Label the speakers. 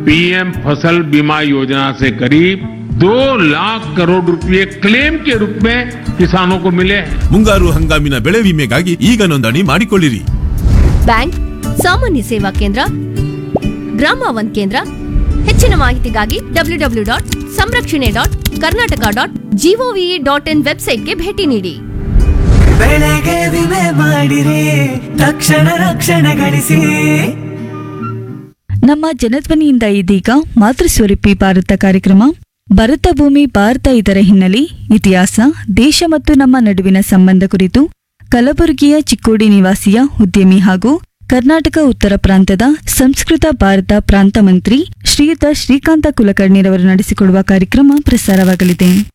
Speaker 1: PM फसल बीमा योजना से करीब दो लाख करोड़ रुपए क्लेम के रूप में किसानों को मिले हैं
Speaker 2: ಮುಂಗಾರು ಹಂಗಾಮಿನ ಬೆಳೆ ವಿಮೆಗಾಗಿ ಈಗ ನೋಂದಣಿ ಮಾಡಿಕೊಳ್ಳಿರಿ
Speaker 3: ಬ್ಯಾಂಕ್ ಸಾಮಾನ್ಯ ಸೇವಾ ಕೇಂದ್ರ ಗ್ರಾಮ ಒನ್ ಕೇಂದ್ರ ಹೆಚ್ಚಿನ ಮಾಹಿತಿಗಾಗಿ W W dot Samrakshane dot Karnataka dot gov dot in ವೆಬ್ಸೈಟ್ಗೆ ಭೇಟಿ ನೀಡಿ
Speaker 4: ಬೆಳೆಗೆ ವಿಮೆ ಮಾಡಿರಿ ತಕ್ಷಣ ರಕ್ಷಣೆ ಗಳಿಸಿ
Speaker 5: ನಮ್ಮ ಜನಧ್ವನಿಯಿಂದ ಇದೀಗ ಮಾತೃಸ್ವರೂಪಿ ಭಾರತ ಕಾರ್ಯಕ್ರಮ ಭರತ ಭೂಮಿ ಭಾರತ ಇದರ ಹಿನ್ನೆಲೆ ಇತಿಹಾಸ ದೇಶ ಮತ್ತು ನಮ್ಮ ನಡುವಿನ ಸಂಬಂಧ ಕುರಿತು ಕಲಬುರಗಿಯ ಚಿಕ್ಕೋಡಿ ನಿವಾಸಿಯ ಉದ್ಯಮಿ ಹಾಗೂ ಕರ್ನಾಟಕ ಉತ್ತರ ಪ್ರಾಂತದ ಸಂಸ್ಕೃತ ಭಾರತ ಪ್ರಾಂತ ಮಂತ್ರಿ ಶ್ರೀಯುತ ಶ್ರೀಕಾಂತ ಕುಲಕರ್ಣಿರವರು ನಡೆಸಿಕೊಡುವ ಕಾರ್ಯಕ್ರಮ ಪ್ರಸಾರವಾಗಲಿದೆ